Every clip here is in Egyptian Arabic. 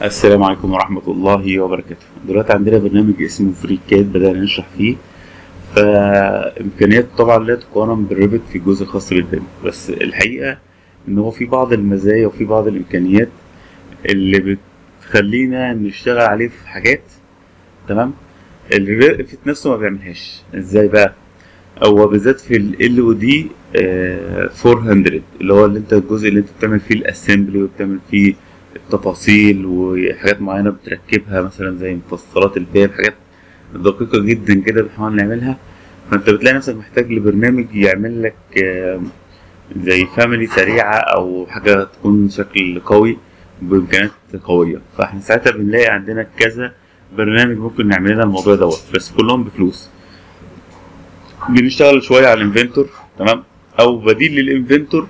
السلام عليكم ورحمة الله وبركاته دلوقتي عندنا برنامج اسمه فريكات بدأنا نشرح فيه فإمكانيات طبعا لا تقارن بالريفت في الجزء الخاص بالبيم بس الحقيقة إن هو في بعض المزايا وفي بعض الإمكانيات اللي بتخلينا نشتغل عليه في حاجات تمام الريفت نفسه ما بيعملهاش ازاي بقى هو بالذات في ال او دي 400 اللي هو اللي انت الجزء اللي انت بتعمل فيه الاسمبلي وبتعمل فيه التفاصيل وحاجات معينة بتركبها مثلا زي مفصلات الباب حاجات دقيقة جدا كده بنحاول نعملها فانت بتلاقي نفسك محتاج لبرنامج يعمل لك آه، زي فاميلي سريعة او حاجة تكون شكل قوي بامكانيات قوية فاحنا ساعتها بنلاقي عندنا كذا برنامج ممكن نعمل لنا الموضوع دوت بس كلهم بفلوس بنشتغل شوية على الانفنتور تمام او بديل للانفنتور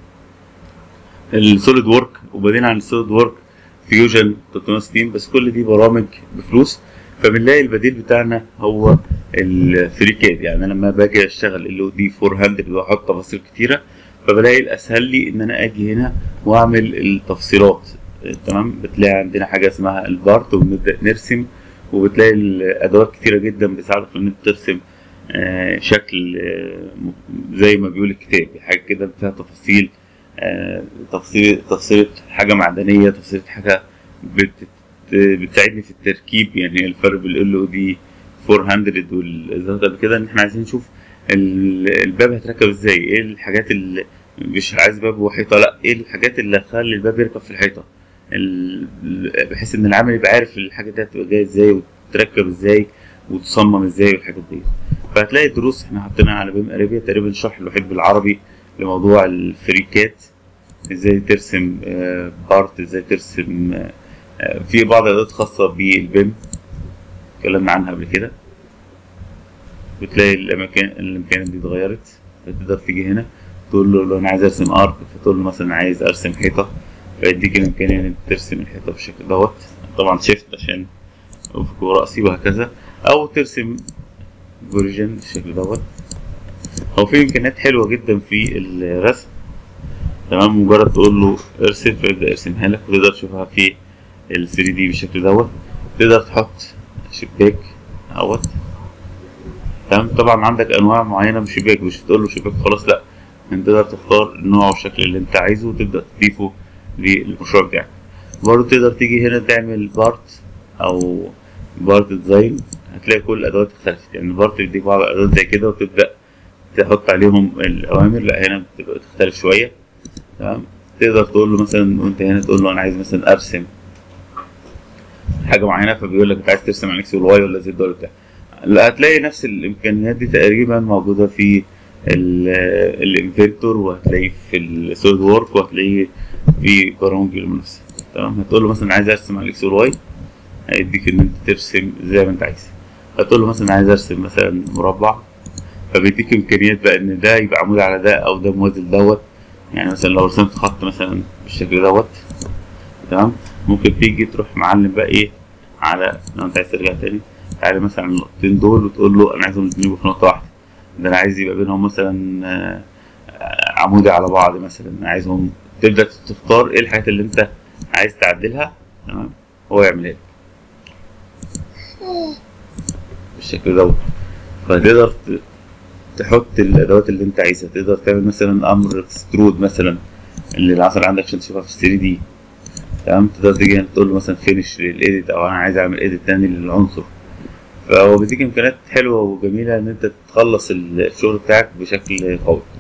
السوليد وورك وبعدين عن السوليد وورك فيوجن 360 بس كل دي برامج بفلوس فبنلاقي البديل بتاعنا هو الفريكات يعني انا لما باجي اشتغل ال او دي 400 واحط تفاصيل كتيره فبلاقي الاسهل لي ان انا اجي هنا واعمل التفصيلات تمام بتلاقي عندنا حاجه اسمها البارت وبنبدا نرسم وبتلاقي الادوات كتيره جدا بتساعدك في ان انت ترسم آه، شكل آه، م- زي ما بيقول الكتاب حاجه كده فيها تفاصيل آه، تفصيل تفصيلة حاجة معدنية تفصيلة حاجة بت بتساعدني في التركيب يعني الفرق بين ال او دي 400 والزيت قبل كده ان احنا عايزين نشوف ال- الباب هيتركب ازاي ايه الحاجات اللي مش عايز باب وحيطة لا ايه الحاجات اللي هتخلي الباب يركب في الحيطة ال- بحيث ان العامل يبقى عارف الحاجة دي هتبقى جاية ازاي وتتركب ازاي وتصمم ازاي والحاجات دي فهتلاقي دروس احنا حاطينها على بيم اريبيا تقريبا الشرح الوحيد بالعربي لموضوع الفريكات ازاي ترسم آه، بارت ازاي ترسم آه، آه، في بعض الادوات خاصة بالبيم اتكلمنا عنها قبل كده بتلاقي الاماكن الامكانيات دي اتغيرت فتقدر تيجي هنا تقول له لو انا عايز ارسم ارك فتقول له مثلا عايز ارسم حيطة فيديك الامكانية ان انت ترسم الحيطة بالشكل دوت طبعا شيفت عشان افق ورأسي وهكذا او ترسم فيرجن بالشكل دوت هو في امكانيات حلوة جدا في الرسم تمام مجرد تقول له ارسم فيبدأ يرسمها لك وتقدر تشوفها في ال 3 دي بالشكل دوت تقدر تحط شباك اهوت تمام طبعا عندك انواع معينه من الشباك مش تقول له شباك خلاص لا انت تقدر تختار النوع والشكل اللي انت عايزه وتبدا تضيفه للمشروع بتاعك برضه تقدر تيجي هنا تعمل بارت او بارت ديزاين هتلاقي كل الادوات اختلفت يعني البارت بيديك بعض الادوات زي كده وتبدا تحط عليهم الاوامر لا هنا بتبقى تختلف شويه تمام تقدر تقول له مثلا وانت هنا تقول له انا عايز مثلا ارسم حاجه معينه فبيقول لك انت عايز ترسم على اكس والواي ولا زد ولا بتاع لا هتلاقي نفس الامكانيات دي تقريبا موجوده في الانفنتور وهتلاقيه في السوليد وورك وهتلاقيه في برامج المنافسه تمام هتقول له مثلا عايز ارسم على الاكس والواي هيديك ان انت ترسم زي ما انت عايز هتقول له مثلا عايز ارسم مثلا مربع فبيديك امكانيات بقى ان ده يبقى عمود على ده او ده موازي دوت يعني مثلا لو رسمت خط مثلا بالشكل دوت تمام ممكن تيجي تروح معلم بقى ايه على لو انت عايز ترجع تاني تعالى مثلا على النقطتين دول وتقول له انا عايزهم الاتنين يبقوا في نقطة واحدة ده انا عايز يبقى بينهم مثلا آه، آه، عمودي على بعض مثلا عايزهم تبدأ تختار ايه الحاجات اللي انت عايز تعدلها تمام هو يعملها لك بالشكل دوت فتقدر ت- تحط الادوات اللي انت عايزها تقدر تعمل مثلا امر اكسترود مثلا اللي العصر عندك عشان تشوفها في 3 دي تمام تقدر تيجي هنا تقول له مثلا فينش للايديت او انا عايز اعمل ايديت تاني للعنصر فهو بيديك امكانيات حلوه وجميله ان انت تخلص الشغل بتاعك بشكل قوي